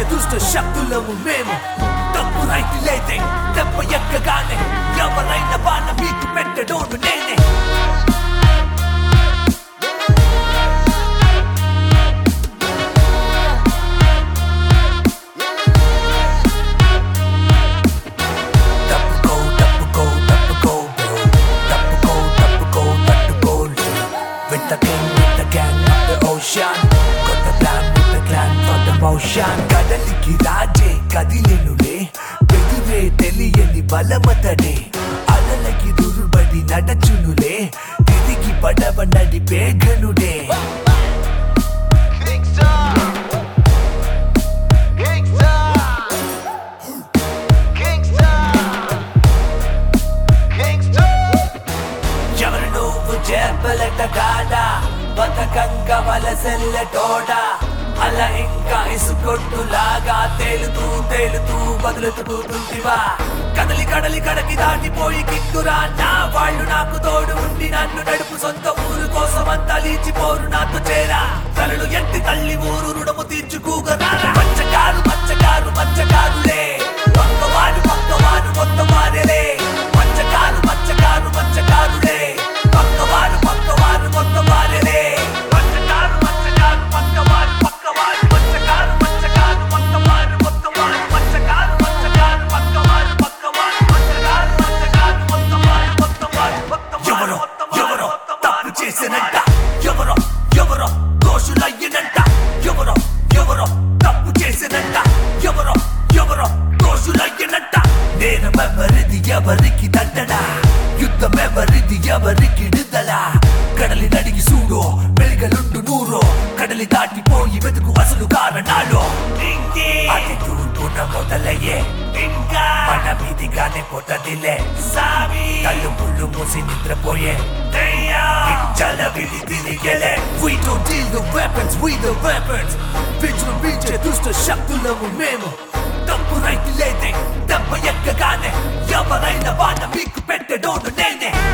దుష్ట శక్తులము మేము తప్పు రైతు లేదే దెబ్బ ఎక్కగానే ఎవరైనా బాణ మీకు పెట్టడోను నేనే తప్పుకో తప్పుకో తప్పుకో bro. తప్పుకో తప్పుకో తట్టుకో With the king, with the gang of the ocean Got the plan with the clan for the motion కదలికి రాజే కదిలెనులే బెదురే తెలియని బలమతడే అలలకి దుర్బడి నడచునులే తిరిగి పడవ నడిపే ఘనుడే Gangsta. Gangsta. Gangsta. Gangsta. ఎవరు నువ్వు చేపలట కాడా బతకంగా వలసెల్లటోడా అలా ఇంకా ఇసుకొట్టులాగా తేలుతూ తేలుతూ బదులుతుకుంటివా కదలి కడలి కడకి దాటిపోయి కిక్కురా నా వాళ్ళు నాకు తోడు ఉండి నన్ను నడుపు సొంత ఊరు కోసం అంతా లీచిపోరు నాతో చేరా తలలు ఎత్తి తల్లి ఊరు రుణము తీర్చుకోగరా మచ్చకారు మచ్చకారు మచ్చకారులే పక్కవారు పక్కవారు కొత్త వారెలే మచ్చకారు మచ్చకారు మచ్చకారులే పక్కవారు పక్కవారు కొత్త వారెలే మచ్చకారు మచ్చకారు పక్కవారు పక్కవారు మచ్చకారు మచ్చకారు పక్కవారు కొత్తవారు మచ్చకారు మచ్చకారు పక్కవారు పక్కవారు మచ్చకారు మచ్చకారు కొత్తవారు కొత్తవారు ఎవరో ఎవరో తప్పు చేసినంట ఎవరో ఎవరో దోషులయ్యనంట ఎవరో ఎవరో తప్పు చేసినంట ఎవరో ఎవరో దోషులయ్యనంట నేరమెవరిది ఎవరికి దండనా యుద్ధమెవరిది ఎవరికి నిదలా కడలి నడిగి చూడో వెలుగలుండు నూరో కడలి దాటిపోయి వెతుకు అసలు కారణాలు అది దూడున మొదలయ్యే ఇంకా మన మీదిగానే పోతదిలే సావి కళ్ళు ముళ్ళు మూసి నిద్రపోయే చల విడి తిరిగేలే We don't deal the weapons, we the weapons విజృంభించే దుష్ట శక్తులము మేము తప్పు రైతు లేదే దెబ్బ ఎక్కగానే ఎవరైనా బాణ మీకు పెట్టడోను నేనే